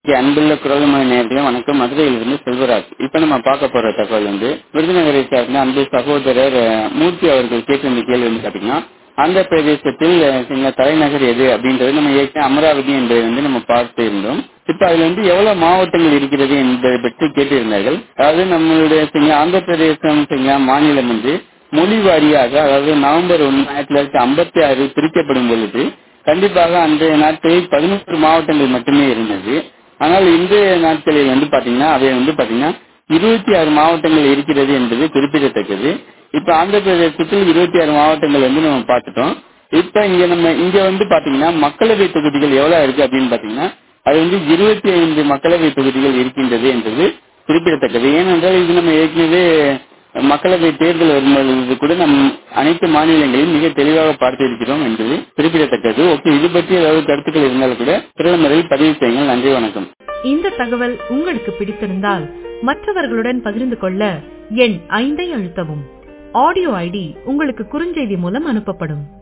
அன்புள்ள குரல்மொழி நேரடியாக வணக்கம் மதுரையிலிருந்து செல்வராஜ் இப்ப நம்ம பார்க்க போற தகவல் வந்து விருதுநகரை சார்ந்த அன்பு சகோதரர் அஹ், மூர்த்தி அவர்கள் கேட்டிருந்த கேள்வி வந்து பாத்தீங்கன்னா ஆந்திர பிரதேசத்தில் அஹ், சில தலைநகர் எது அப்படின்றது நம்ம ஏற்கனவே அமராவதி என்பதை வந்து நம்ம பார்த்து இருந்தோம் இப்ப அதுல வந்து எவ்வளவு மாவட்டங்கள் இருக்கிறது என்பதை பற்றி கேட்டிருந்தார்கள் அதாவது நம்மளுடைய சிங்க ஆந்திர பிரதேசம் சிங்க மாநிலம் வந்து மொழி வாரியாக அதாவது நவம்பர் ஒன்று ஆயிரத்தி தொள்ளாயிரத்தி ஐம்பத்தி ஆறு பிரிக்கப்படும் பொழுது கண்டிப்பாக அன்றைய நாட்களில் பதினோரு மாவட்டங்கள் மட்டுமே இருந்தது ஆனால் இன்றைய நாட்களில் வந்து பாத்தீங்கன்னா அவை வந்து பாத்தீங்கன்னா இருபத்தி ஆறு மாவட்டங்கள் இருக்கிறது என்பது குறிப்பிடத்தக்கது இப்ப ஆந்திர பிரதேசத்தில் இருபத்தி ஆறு மாவட்டங்கள் வந்து நம்ம பார்த்துட்டோம் இப்ப இங்க நம்ம இங்க வந்து பாத்தீங்கன்னா மக்களவை தொகுதிகள் எவ்வளவு இருக்கு அப்படின்னு பாத்தீங்கன்னா அது வந்து இருபத்தி ஐந்து மக்களவை தொகுதிகள் இருக்கின்றது என்பது குறிப்பிடத்தக்கது ஏனென்றால் இது நம்ம ஏற்கனவே மக்களவை தேர்தல் வரும்பொழுது கூட நம் அனைத்து மாநிலங்களையும் மிக தெளிவாக பார்த்து இருக்கிறோம் என்பது குறிப்பிடத்தக்கது ஓகே இது பற்றி ஏதாவது கருத்துக்கள் இருந்தாலும் கூட பிரதமரில் பதிவு செய்யுங்கள் நன்றி வணக்கம் இந்த தகவல் உங்களுக்கு பிடித்திருந்தால் மற்றவர்களுடன் பகிர்ந்து கொள்ள எண் ஐந்தை அழுத்தவும் ஆடியோ ஐடி உங்களுக்கு குறுஞ்செய்தி மூலம் அனுப்பப்படும்